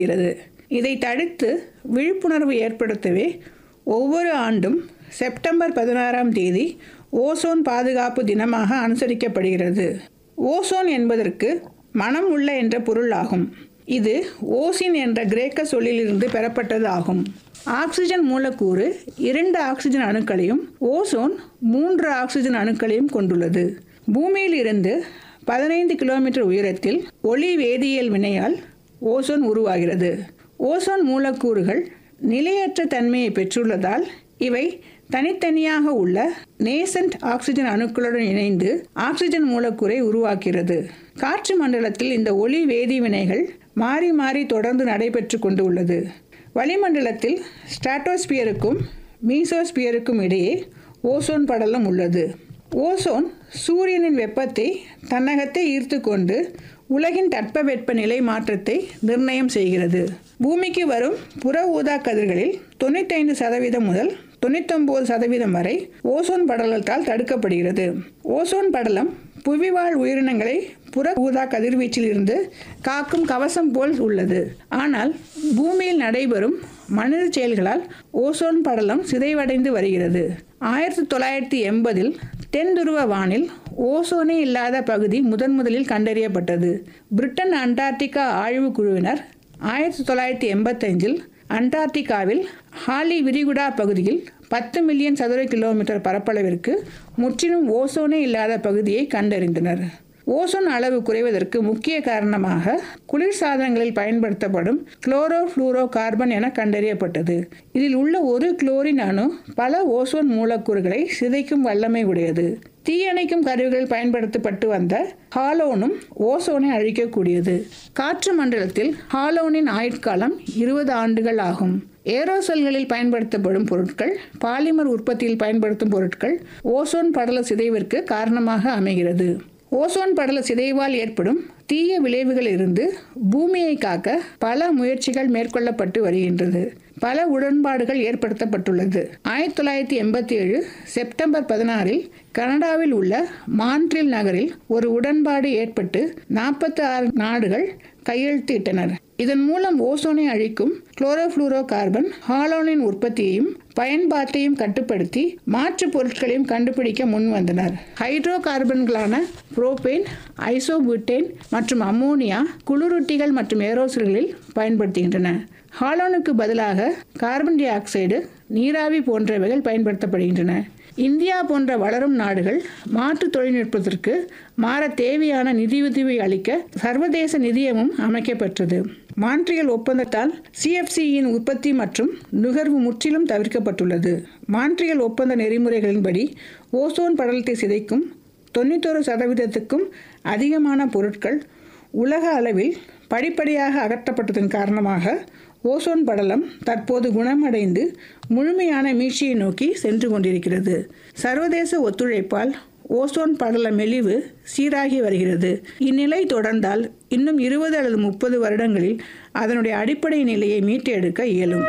இருக்கிறது இதை தடுத்து விழிப்புணர்வு ஏற்படுத்தவே ஒவ்வொரு ஆண்டும் செப்டம்பர் பதினாறாம் தேதி ஓசோன் பாதுகாப்பு தினமாக அனுசரிக்கப்படுகிறது ஓசோன் என்பதற்கு மனம் உள்ள என்ற பொருள் ஆகும் இது ஓசின் என்ற கிரேக்க சொல்லிலிருந்து பெறப்பட்டது ஆகும் ஆக்சிஜன் மூலக்கூறு இரண்டு ஆக்சிஜன் அணுக்களையும் ஓசோன் மூன்று ஆக்சிஜன் அணுக்களையும் கொண்டுள்ளது பூமியில் இருந்து பதினைந்து கிலோமீட்டர் உயரத்தில் ஒளி வேதியியல் வினையால் ஓசோன் உருவாகிறது ஓசோன் மூலக்கூறுகள் நிலையற்ற தன்மையை பெற்றுள்ளதால் இவை தனித்தனியாக உள்ள நேசன்ட் ஆக்சிஜன் அணுக்களுடன் இணைந்து ஆக்சிஜன் மூலக்கூறை உருவாக்கிறது காற்று மண்டலத்தில் இந்த ஒளி வேதி வினைகள் மாறி மாறி தொடர்ந்து நடைபெற்று கொண்டு உள்ளது வளிமண்டலத்தில் ஸ்ட்ராட்டோஸ்பியருக்கும் மீசோஸ்பியருக்கும் இடையே ஓசோன் படலம் உள்ளது ஓசோன் சூரியனின் வெப்பத்தை தன்னகத்தை ஈர்த்து கொண்டு உலகின் தட்பவெப்ப நிலை மாற்றத்தை நிர்ணயம் செய்கிறது பூமிக்கு வரும் புற ஊதா கதிர்களில் தொண்ணூத்தைந்து சதவீதம் முதல் தொண்ணூத்தொம்பது சதவீதம் வரை ஓசோன் படலத்தால் தடுக்கப்படுகிறது ஓசோன் படலம் புவிவாழ் உயிரினங்களை புற ஊதா கதிர்வீச்சில் இருந்து காக்கும் கவசம் போல் உள்ளது ஆனால் பூமியில் நடைபெறும் மனித செயல்களால் ஓசோன் படலம் சிதைவடைந்து வருகிறது ஆயிரத்தி தொள்ளாயிரத்தி எண்பதில் தென் துருவ வானில் ஓசோனே இல்லாத பகுதி முதன் முதலில் கண்டறியப்பட்டது பிரிட்டன் அண்டார்டிகா ஆய்வு குழுவினர் ஆயிரத்தி தொள்ளாயிரத்தி எண்பத்தஞ்சில் அண்டார்டிகாவில் ஹாலி விரிகுடா பகுதியில் பத்து மில்லியன் சதுர கிலோமீட்டர் பரப்பளவிற்கு முற்றிலும் ஓசோனே இல்லாத பகுதியை கண்டறிந்தனர் ஓசோன் அளவு குறைவதற்கு முக்கிய காரணமாக குளிர்சாதனங்களில் பயன்படுத்தப்படும் குளோரோ ஃப்ளூரோ கார்பன் என கண்டறியப்பட்டது இதில் உள்ள ஒரு குளோரின் அணு பல ஓசோன் மூலக்கூறுகளை சிதைக்கும் வல்லமை உடையது தீயணைக்கும் கருவிகளில் பயன்படுத்தப்பட்டு வந்த ஹாலோனும் ஓசோனை அழிக்கக்கூடியது காற்று மண்டலத்தில் ஹாலோனின் ஆயுட்காலம் இருபது ஆண்டுகள் ஆகும் ஏரோசல்களில் பயன்படுத்தப்படும் பொருட்கள் பாலிமர் உற்பத்தியில் பயன்படுத்தும் பொருட்கள் ஓசோன் படல சிதைவிற்கு காரணமாக அமைகிறது ஓசோன் படல சிதைவால் ஏற்படும் தீய விளைவுகள் இருந்து பூமியை காக்க பல முயற்சிகள் மேற்கொள்ளப்பட்டு வருகின்றது பல உடன்பாடுகள் ஏற்படுத்தப்பட்டுள்ளது ஆயிரத்தி தொள்ளாயிரத்தி எண்பத்தி ஏழு செப்டம்பர் பதினாறில் கனடாவில் உள்ள மான்ட்ரில் நகரில் ஒரு உடன்பாடு ஏற்பட்டு நாற்பத்தி ஆறு நாடுகள் கையெழுத்திட்டனர் இதன் மூலம் ஓசோனை அழிக்கும் குளோரோஃப்ளூரோ கார்பன் ஹாலோனின் உற்பத்தியையும் பயன்பாட்டையும் கட்டுப்படுத்தி மாற்று பொருட்களையும் கண்டுபிடிக்க முன்வந்தனர் ஹைட்ரோ கார்பன்களான புரோபேன் ஐசோபுட்டேன் மற்றும் அம்மோனியா குளிரூட்டிகள் மற்றும் ஏரோசல்களில் பயன்படுத்துகின்றன ஹாலோனுக்கு பதிலாக கார்பன் டை ஆக்சைடு நீராவி போன்றவைகள் பயன்படுத்தப்படுகின்றன இந்தியா போன்ற வளரும் நாடுகள் மாற்று தொழில்நுட்பத்திற்கு மாற தேவையான நிதியுதவி அளிக்க சர்வதேச நிதியமும் அமைக்கப்பட்டது மான்ட்ரியல் ஒப்பந்தத்தால் சிஎஃப்சியின் உற்பத்தி மற்றும் நுகர்வு முற்றிலும் தவிர்க்கப்பட்டுள்ளது மான்ட்ரியல் ஒப்பந்த நெறிமுறைகளின்படி ஓசோன் படலத்தை சிதைக்கும் தொண்ணூத்தொரு சதவீதத்துக்கும் அதிகமான பொருட்கள் உலக அளவில் படிப்படியாக அகற்றப்பட்டதன் காரணமாக ஓசோன் படலம் தற்போது குணமடைந்து முழுமையான மீட்சியை நோக்கி சென்று கொண்டிருக்கிறது சர்வதேச ஒத்துழைப்பால் ஓசோன் படல மெலிவு சீராகி வருகிறது இந்நிலை தொடர்ந்தால் இன்னும் இருபது அல்லது முப்பது வருடங்களில் அதனுடைய அடிப்படை நிலையை மீட்டெடுக்க இயலும்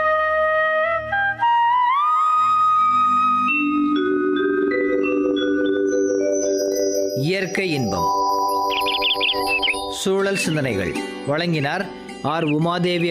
இயற்கை இன்பம் சூழல் சிந்தனைகள் வழங்கினார் ஆர் உமாதேவி